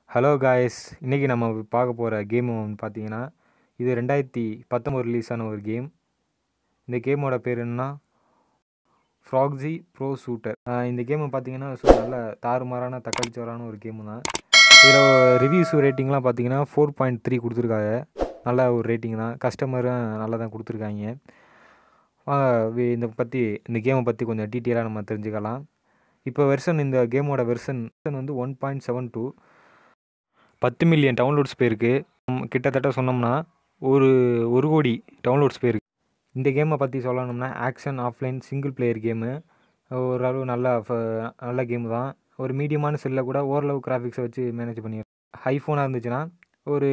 hello guys இன்றைக்கி நம்ம பார்க்க போகிற கேம் வந்து பார்த்தீங்கன்னா இது ரெண்டாயிரத்தி பத்தொம்பது ரிலீஸ் ஆன ஒரு கேம் இந்த கேமோட பேர் என்னன்னா ஃப்ராக்ஸி ப்ரோ ஷூட்டர் இந்த கேமை பார்த்தீங்கன்னா ஸோ நல்ல தாறுமாறான தக்காளி சோறான ஒரு கேமு தான் இதில் ரிவ்யூஸ் ரேட்டிங்லாம் பார்த்தீங்கன்னா ஃபோர் பாயிண்ட் த்ரீ கொடுத்துருக்காங்க நல்ல ஒரு ரேட்டிங் தான் கஸ்டமரும் நல்லா தான் கொடுத்துருக்காங்க வாங்க வி- இந்த பற்றி இந்த கேமை பற்றி கொஞ்சம் டீட்டெயிலாக நம்ம தெரிஞ்சுக்கலாம் இப்போ வெர்ஷன் இந்த கேமோட வெர்ஷன் வந்து ஒன் பாயிண்ட் செவன் டூ பத்து மில்லியன் டவுன்லோட்ஸ் போயிருக்கு ம், கிட்டத்தட்ட சொன்னோம்னா ஒரு ஒரு கோடி டவுன்லோட்ஸ் போயிருக்கு இந்த கேமை பற்றி சொல்லணும்னா action offline single player game ஓரளவு நல்ல ஃப- நல்ல கேமு தான் ஒரு மீடியமான செல்லில் கூட ஓரளவு கிராஃபிக்ஸை வச்சு மேனேஜ் பண்ணிடலாம் ஐஃபோனாக இருந்துச்சுன்னா ஒரு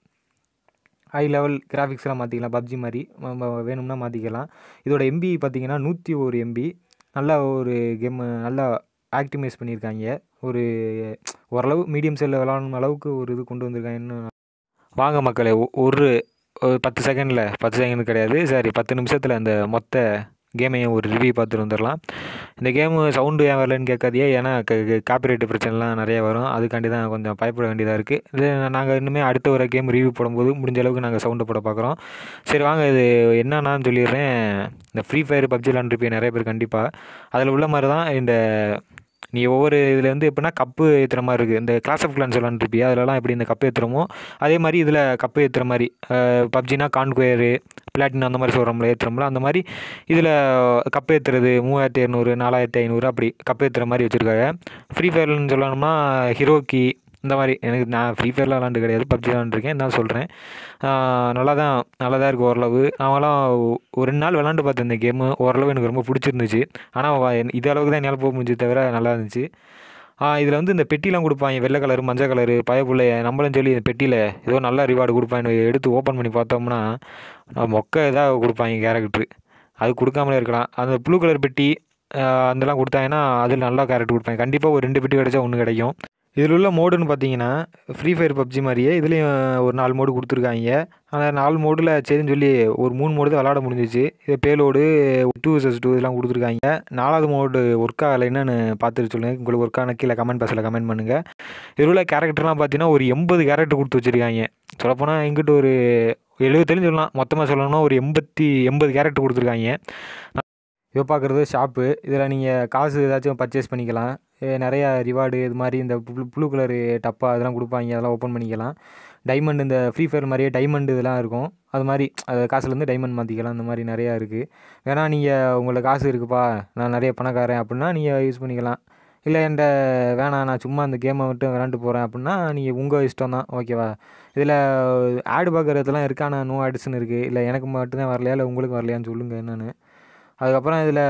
ஹை லெவல் கிராஃபிக்ஸ்லாம் மாற்றிக்கலாம் பப்ஜி மாதிரி நம்ம வேணும்னா மாற்றிக்கலாம் இதோட எம்பி பார்த்தீங்கன்னா நூற்றி ஒரு எம்பி நல்ல ஒரு கேமு நல்லா ஆக்டிமைஸ் பண்ணியிருக்காங்க ஒரு ஓரளவு மீடியம் செல்லில் விளாடணும் அளவுக்கு ஒரு இது கொண்டு வந்திருக்காங்கன்னு வாங்க மக்களே ஒ- ஒரு ஒரு பத்து செகண்டில் பத்து செகண்ட் கிடையாது சரி பத்து நிமிஷத்தில் அந்த மொத்த கேமையும் ஒரு ரிவ்யூ பார்த்துட்டு வந்துடலாம் இந்த கேமு சவுண்டு ஏன் வரலன்னு கேட்காதியே ஏன்னா காப்பிரைட் பிரச்சனைலாம் நிறைய வரும் அதுக்காண்டி தான் கொஞ்சம் பயப்பட வேண்டியதாக இருக்குது இது நாங்கள் இன்னுமே அடுத்த ஒரு கேம் ரிவ்யூ போடும்போது முடிஞ்ச அளவுக்கு நாங்கள் சவுண்டு போட பார்க்குறோம் சரி வாங்க இது என்னன்னான்னு சொல்லிடுறேன் இந்த ஃப்ரீ ஃபயர் பப்ஜி விளாண்டுருப்பீங்க நிறைய பேர் கண்டிப்பாக அதில் உள்ள மாதிரி தான் இந்த நீ ஒவ்வொரு இதில் வந்து எப்படின்னா கப்பு ஏற்றுற மாதிரி இருக்குது இந்த கிளாஸ் ஆஃப் கிளான்ஸ் விளாண்டுருப்பியா அதிலலாம் எப்படி இந்த கப்பு ஏற்றுறமோ அதே மாதிரி இதில் கப்பு ஏற்றுற மாதிரி பப்ஜினா கான்குயரு பிளாட்டினம் அந்த மாதிரி சொல்கிறோம்ல ஏற்றுறோம்ல அந்த மாதிரி இதில் கப்பு ஏற்றுறது மூவாயிரத்தி இரநூறு நாலாயிரத்தி ஐநூறு அப்படி கப்பு ஏற்றுற மாதிரி வச்சுருக்காங்க ஃப்ரீ ஃபயர்னு சொல்லணும்னா ஹிரோக்கி இந்த மாதிரி எனக்கு நான் ஃப்ரீ ஃபயர்லாம் விளாண்டு கிடையாது பப்ஜி விளாண்டுருக்கேன் தான் சொல்கிறேன் நல்லா தான் நல்லா தான் இருக்குது ஓரளவு நாங்களாம் ஒரு ரெண்டு நாள் விளாண்டு பார்த்தேன் இந்த கேமு ஓரளவு எனக்கு ரொம்ப பிடிச்சிருந்துச்சு ஆனால் இது அளவுக்கு தான் என்னால் போக முடிஞ்சு தவிர நல்லா இருந்துச்சு இதில் வந்து இந்த பெட்டிலாம் கொடுப்பாங்க வெள்ளை கலரு மஞ்சள் கலரு பயப்புள்ள நம்மளும் சொல்லி இந்த பெட்டியில் ஏதோ நல்ல ரிவார்டு கொடுப்பாங்க எடுத்து ஓப்பன் பண்ணி பார்த்தோம்னா அஹ் மொக்க இதாக கொடுப்பாங்க கேரக்டரு அது கொடுக்காமலே இருக்கலாம் அந்த ப்ளூ கலர் பெட்டி அஹ் அதெல்லாம் கொடுத்தாங்கன்னா அதில் நல்லா கேரக்டர் கொடுப்பாங்க கண்டிப்பாக ஒரு ரெண்டு பெட்டி கிடைச்சா ஒன்று கிடைக்கும் இதில் உள்ள மோடுன்னு பார்த்தீங்கன்னா ஃப்ரீ ஃபயர் பப்ஜி மாதிரியே இதுலேயும் ஒரு நாலு மோடு கொடுத்துருக்காங்க அந்த நாலு மோடில் சரின்னு சொல்லி ஒரு மூணு மோடு தான் விளாட முடிஞ்சிச்சு இது பேலோடு டூ வர்சஸ் டூ இதெல்லாம் கொடுத்துருக்காங்க நாலாவது மோடு ஒர்க் ஆகலை என்னன்னு பார்த்துட்டு சொல்லுங்கள் உங்களுக்கு ஒர்க் ஆன கீழே கமெண்ட் பாக்ஸில் கமெண்ட் பண்ணுங்கள் இதில் உள்ள கேரக்டர்லாம் பார்த்தீங்கன்னா ஒரு எண்பது கேரக்டர் கொடுத்து வச்சுருக்காங்க சொல்லப்போனால் எங்கிட்ட ஒரு எழுபத்தேழு சொல்லலாம் மொத்தமாக சொல்லணும்னா ஒரு எண்பத்தி எண்பது கேரக்டர் கொடுத்துருக்காங்க இதை பார்க்குறது ஷாப்பு இதில் நீங்கள் காசு ஏதாச்சும் பர்ச்சேஸ் பண்ணிக்கலாம் ஏ, நிறையா ரிவார்டு இது மாதிரி இந்த ப்ளூ ப்ளூ கலரு டப்பா அதெல்லாம் கொடுப்பாங்க அதெல்லாம் ஓப்பன் பண்ணிக்கலாம் டைமண்ட் இந்த ஃப்ரீ ஃபயர் மாதிரியே டைமண்ட் இதெல்லாம் இருக்கும் அது மாதிரி அது காசுலேருந்து டைமண்ட் மாற்றிக்கலாம் இந்த மாதிரி நிறையா இருக்குது வேணா நீங்கள் உங்களுக்கு காசு இருக்குப்பா நான் நிறைய பணக்காரன் அப்படின்னா நீங்கள் யூஸ் பண்ணிக்கலாம் இல்லை என்கிட்ட வேணாம் நான் சும்மா இந்த கேமை மட்டும் விளாண்டு போகிறேன் அப்படின்னா நீங்கள் உங்கள் இஷ்டம் தான் ஓகேவா இதில் ஆடு பார்க்குறதுலாம் இருக்கா நான் நோ ஆட்ஸ்னு இருக்குது இல்லை எனக்கு மட்டும்தான் வரலையா இல்லை உங்களுக்கு வரலையான்னு சொல்லுங்கள் என்னென்னு அதுக்கப்புறம் இதில்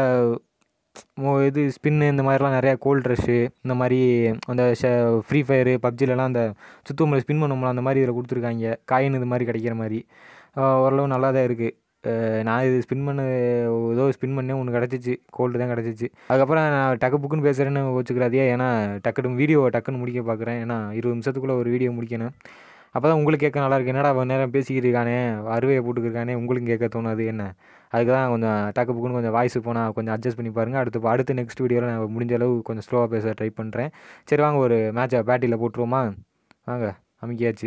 மோ இது ஸ்பின்னு இந்த மாதிரிலாம் நிறையா கோல்ட் ட்ரெஷ்ஷு இந்த மாதிரி அந்த ஷ ஃப்ரீ ஃபயரு பப்ஜிலலாம் அந்த சுத்தம் ஸ்பின் பண்ணுவோம்ல அந்த மாதிரி இதில் கொடுத்துருக்காங்க காயின் இது மாதிரி கிடைக்கிற மாதிரி ஆஹ் ஓரளவு நல்லா தான் இருக்குது நான் இது ஸ்பின் பண்ண ஏதோ ஸ்பின் பண்ணேன் ஒன்று கிடச்சிச்சு கோல்டு தான் கிடச்சிச்சு அதுக்கப்புறம் நான் டக்கு புக்குன்னு பேசுகிறேன்னு வச்சுக்கிறாதே ஏன்னா டக்குன்னு வீடியோ டக்குன்னு முடிக்க பார்க்குறேன் ஏன்னா இருபது நிமிஷத்துக்குள்ளே ஒரு வீடியோ முடிக்கணும் அப்போ தான் உங்களுக்கு கேட்க நல்லா இருக்கு என்னடா இவ்வளவு நேரம் பேசிக்கிட்டு இருக்கானே அறுவையை போட்டுக்கிருக்கானே உங்களுக்கு கேட்க தோணுது என்ன அதுக்கு தான் கொஞ்சம் டக்கு புக்குன்னு கொஞ்சம் வாய்ஸ் போனால் கொஞ்சம் அட்ஜஸ்ட் பண்ணி பாருங்கள் அடுத்து அடுத்த நெக்ஸ்ட் வீடியோவில் நான் முடிஞ்ச அளவு கொஞ்சம் ஸ்லோவாக பேச ட்ரை பண்ணுறேன் சரி வாங்க ஒரு மேட்சை பேட்டியில் போட்டுருவோமா வாங்க அமைக்கியாச்சு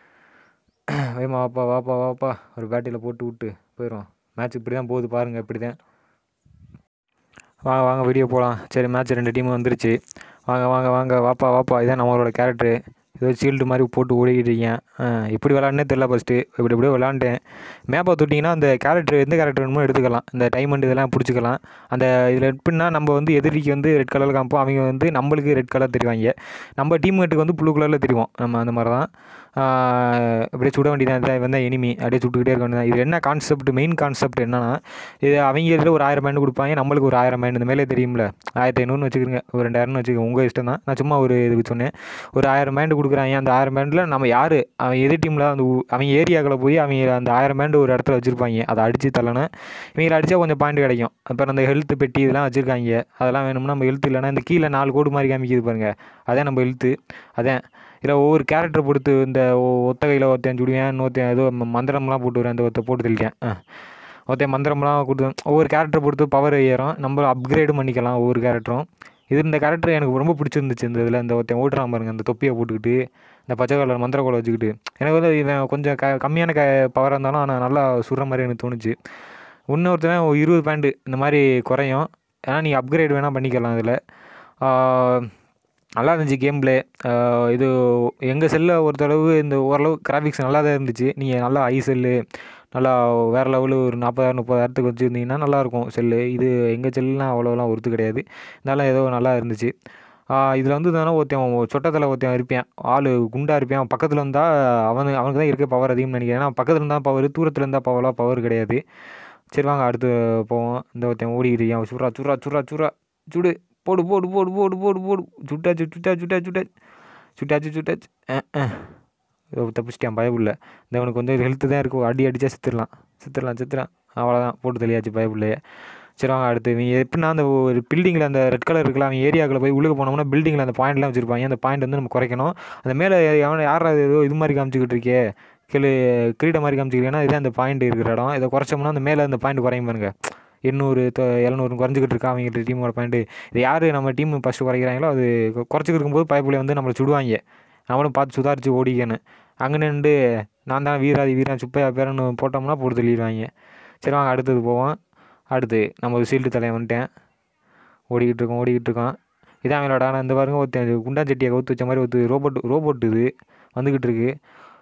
வேமா வாப்பா வாப்பா வாப்பா ஒரு பேட்டியில் போட்டு விட்டு போயிடும் மேட்ச் இப்படி தான் போகுது பாருங்கள் இப்படி தான் வாங்க வாங்க வீடியோ போகலாம் சரி மேட்ச் ரெண்டு டீமும் வந்துருச்சு வாங்க வாங்க வாங்க வாப்பா வாப்பா இதான் நம்மளோட கேரக்டரு ஏதோ ஷீல்டு மாதிரி போட்டு ஓடிக்கிட்டு இருக்கேன் ஆ, எப்படி விளாட்னே தெரில ஃபஸ்ட்டு இப்படி இப்படியே விளாண்டேன் மேப்பை தொட்டிங்கன்னா அந்த கேரக்டர் எந்த கேரக்டர் வேணுமோ எடுத்துக்கலாம் இந்த டைமண்ட் இதெல்லாம் பிடிச்சிக்கலாம் அந்த இதில் எப்படின்னா நம்ம வந்து எதிரிக்கு வந்து ரெட் கலரில் காமிப்போம் அவங்க வந்து நம்மளுக்கு ரெட் கலர் தெரிவாங்க நம்ம டீம்மேட்டுக்கு வந்து ப்ளூ கலரில் தெரியும் நம்ம அந்த மாதிரி தான் ஆ, அப்படியே சுட வேண்டியதான் இதான் இவன் தான் எனிமி அப்படியே சுட்டுக்கிட்டே இருக்க வேண்டியதான் இது என்ன கான்செப்ட் மெயின் கான்செப்ட் என்னன்னா இது அவங்க இதில் ஒரு ஆயிரம் பேண்ட் கொடுப்பாங்க நம்மளுக்கு ஒரு ஆயிரம் பேண்ட் இந்த மேலே தெரியும்ல ஆயிரத்தி ஐநூறுனு வச்சுக்கிறீங்க ஒரு ரெண்டாயிரம்னு வச்சுக்கோங்க உங்கள் இஷ்டம் தான் நான் சும்மா ஒரு இதுக்கு சொன்னேன் ஒரு ஆயிரம் பேண்ட் கொடுக்குறாங்க அந்த ஆயிரம் பேண்டில் நம்ம யார் அவன் எதிர் டீமில் அந்த ஊ- அவங்க ஏரியாக்களை போய் அவங்க அந்த ஆயிரம் பேண்ட் ஒரு இடத்துல வச்சுருப்பாங்க அதை அடித்து தள்ளணும் இவங்களை அடித்தா கொஞ்சம் பாயிண்ட் கிடைக்கும் அப்புறம் அந்த ஹெல்த் பெட்டி இதெல்லாம் வச்சுருக்காங்க அதெல்லாம் வேணும்னா நம்ம ஹெல்த் இல்லைன்னா இந்த கீழே நாலு கோடு மாதிரி காமிக்குது பாருங்க அதான் நம்ம ஹெல்த்து அதான் இதில் ஒவ்வொரு கேரக்டர் பொறுத்து இந்த ஒ- ஒத்த கையில் ஒருத்தன் சுடுவேன் இன்னொருத்தன் ஏதோ ம- மந்திரம்லாம் போட்டு வரேன் அந்த ஒருத்த போட்டு தெளிக்கேன் ஆ ஒருத்தன் மந்திரம்லாம் கொடுத்து ஒவ்வொரு கேரக்டர் பொறுத்து பவர் ஏறும் நம்ம அப்கிரேடும் பண்ணிக்கலாம் ஒவ்வொரு கேரக்டரும் இது இந்த கேரக்டர் எனக்கு ரொம்ப பிடிச்சிருந்துச்சு இந்த இதில் இந்த ஒருத்தன் ஓட்டுறான் பாருங்க அந்த தொப்பியை போட்டுக்கிட்டு இந்த பச்சை கலர் மந்திர கோலை வச்சுக்கிட்டு எனக்கு வந்து இவன் கொஞ்சம் க கம்மியான க பவராக இருந்தாலும் ஆனால் நல்லா சுடுற மாதிரி எனக்கு தோணுச்சு இன்னொருத்தவன் ஒரு இருபது பாயிண்ட் இந்த மாதிரி குறையும் ஏன்னா நீங்கள் அப்கிரேட் வேணால் பண்ணிக்கலாம் இதில் நல்லா இருந்துச்சு கேம் ப்ளே இது எங்கள் செல்லில் ஒருத்தளவு இந்த ஓரளவு கிராஃபிக்ஸ் நல்லா தான் இருந்துச்சு நீங்கள் நல்லா ஐ செல்லு நல்லா வேறு லெவலு ஒரு நாற்பதாயிரம் முப்பதாயிரத்துக்கு வச்சுருந்தீங்கன்னா நல்லாயிருக்கும் செல்லு இது எங்கள் செல்லுலாம் அவ்வளோலாம் ஒர்த்து கிடையாது இருந்தாலும் ஏதோ நல்லா இருந்துச்சு இதில் வந்து தானே ஒருத்தன் சொட்டத்தில் ஒருத்தன் இருப்பான் ஆள் குண்டாக இருப்பான் அவன் பக்கத்தில் இருந்தால் அவனு அவனுக்கு தான் இருக்க பவர் அதிகம்னு நினைக்கிறேன் ஏன்னா பக்கத்தில் இருந்தால் பவர் தூரத்தில் இருந்தால் பவர்லாம் பவர் கிடையாது சரி வாங்க அடுத்து போவோம் இந்த ஒருத்தன் ஓடிக்கிட்டு இருக்கான் சுறா சுறா சுறா சுறா சுடு போடு போடு போடு போடு போடு போடு சுட்டாச்சு சுட்டா சுட்டா சுட்டா சுட்டாச்சு சுட்டாச்சு தப்பிச்சிட்டான் பயப்புள்ள இந்த அவனுக்கு வந்து ஹெல்த்து தான் இருக்கும் அடி அடித்தா செத்துடலாம் செத்துடலாம் செத்துடலாம் அவ்வளோதான் போட்டு தெளியாச்சு பயப்புள்ளையே சரி வாங்க அடுத்து நீ எப்படின்னா அந்த ஒரு பில்டிங்கில் அந்த ரெட் கலர் இருக்குல்ல அவன் ஏரியாவுக்குள்ள போய் உள்ளே போனோம்னா பில்டிங்கில் அந்த பாயிண்ட்லாம் வச்சுருப்பாங்க அந்த பாயிண்ட் வந்து நம்ம குறைக்கணும் அந்த மேலே அவன் யாரா ஏதோ இது மாதிரி காமிச்சிக்கிட்டு இருக்கே கீழே கிரீட மாதிரி காமிச்சிக்கிறேன்னா இதே அந்த பாயிண்ட் இருக்கிற இடம் இதை குறைச்சோம்னா அந்த மேலே அந்த பாயிண்ட் குறையும் பாருங்க எண்ணூறு தொ எழுநூறு குறைஞ்சிக்கிட்டு இருக்கா அவங்க டீமோட பாயிண்ட்டு இது யார் நம்ம டீம் ஃபஸ்ட்டு குறைக்கிறாங்களோ அது குறைச்சிக்கிட்டு இருக்கும்போது பயப்புள்ளை வந்து நம்மளை சுடுவாங்க நம்மளும் பார்த்து சுதாரித்து ஓடிக்கணும் அங்கே நின்று நான் தான் வீராதி வீரன் சுப்பையா பேரன்னு போட்டோம்னா போட்டு தள்ளிடுவாங்க சரி வாங்க அடுத்தது போவோம் அடுத்து நம்ம ஒரு சீல்டு தலையை வந்துட்டேன் ஓடிக்கிட்டு இருக்கோம் ஓடிக்கிட்டு இருக்கோம் இதான் அவங்களோட ஆனால் இந்த பாருங்க ஒருத்தன் குண்டாஞ்சட்டியை கவுத்து வச்ச மாதிரி ஒரு ரோபோட் ரோபோட் இது வந்துக்கிட்டு இருக்கு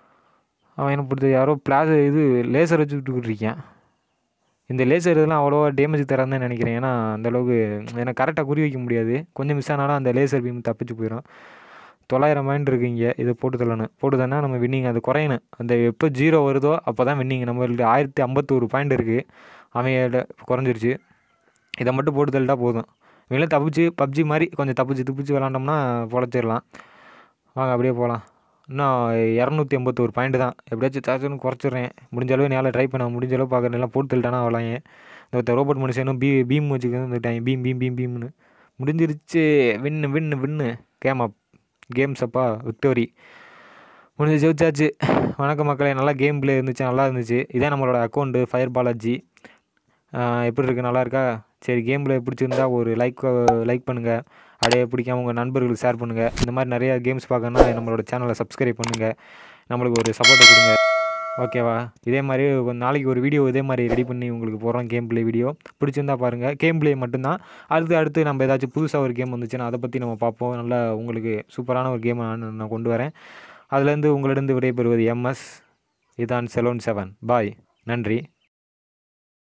அவன் என்ன பிடிச்சது யாரோ பிளாஸ் இது லேசர் வச்சுக்கிட்டு இருக்கான் இந்த லேசர் இதெல்லாம் அவ்வளோவா டேமேஜ் தராதுன்னு நினைக்கிறேன் ஏன்னா அந்தளவுக்கு எனக்கு கரெக்டாக குறி வைக்க முடியாது கொஞ்சம் மிஸ் ஆனாலும் அந்த லேசர் பீம் தப்பிச்சு போயிடும் தொள்ளாயிரம் மைண்ட் இருக்குது இங்கே இதை போட்டு தள்ளணும் போட்டு தானே நம்ம வின்னிங் அது குறையணும் அந்த எப்போ ஜீரோ வருதோ அப்போ தான் வின்னிங் நம்மள்ட்ட ஆயிரத்தி ஐம்பத்தோரு பாயிண்ட் இருக்குது அவன் குறைஞ்சிருச்சு இதை மட்டும் போட்டு தள்ளிட்டா போதும் இவங்களும் தப்பிச்சு பப்ஜி மாதிரி கொஞ்சம் தப்பிச்சு தப்பிச்சு விளாண்டோம்னா பொழைச்சிடலாம் வாங்க அப்படியே போகலாம் இன்னும் இரநூத்தி எண்பத்தோரு பாயிண்ட் தான் எப்படியாச்சும் சார்ஜர்னு குறைச்சிட்றேன் முடிஞ்ச அளவு நேரில் ட்ரை பண்ண முடிஞ்ச அளவு பார்க்குறேன் எல்லாம் போட்டு தள்ளிட்டானா அவ்வளோங்க இந்த ரோபோட் மனுஷனும் பீ பீம் வச்சுக்கிட்டு வந்துட்டாங்க பீம் பீம் பீம் பீம்னு முடிஞ்சிருச்சு win win win game up games அப்பா விக்டோரி முடிஞ்சு ஜெயிச்சாச்சு வணக்கம் மக்களே நல்லா கேம் ப்ளே இருந்துச்சு நல்லா இருந்துச்சு இதே நம்மளோட அக்கௌண்ட்டு ஃபயர் பாலாஜி எப்படி இருக்குது நல்லா இருக்கா சரி கேம் ப்ளே பிடிச்சிருந்தா ஒரு லைக் லைக் பண்ணுங்கள் அப்படியே பிடிக்காம உங்கள் நண்பர்களுக்கு ஷேர் பண்ணுங்கள் இந்த மாதிரி நிறையா கேம்ஸ் பார்க்கணுன்னா நம்மளோட சேனலை சப்ஸ்கிரைப் பண்ணுங்கள் நம்மளுக்கு ஒரு சப்போர்ட்டை கொடுங்க ஓகேவா இதே மாதிரி ஒரு நாளைக்கு ஒரு வீடியோ இதே மாதிரி ரெடி பண்ணி உங்களுக்கு போடுறோம் கேம் ப்ளே வீடியோ பிடிச்சிருந்தா பாருங்கள் கேம் ப்ளே மட்டும்தான் அடுத்து அடுத்து நம்ம ஏதாச்சும் புதுசாக ஒரு கேம் வந்துச்சுன்னா அதை பற்றி நம்ம பார்ப்போம் நல்லா உங்களுக்கு சூப்பரான ஒரு கேம் நான் நான் கொண்டு வரேன் அதுலேருந்து உங்களிடம் விடைபெறுவது எம்எஸ் இதான் செலோன் செவன் பாய் நன்றி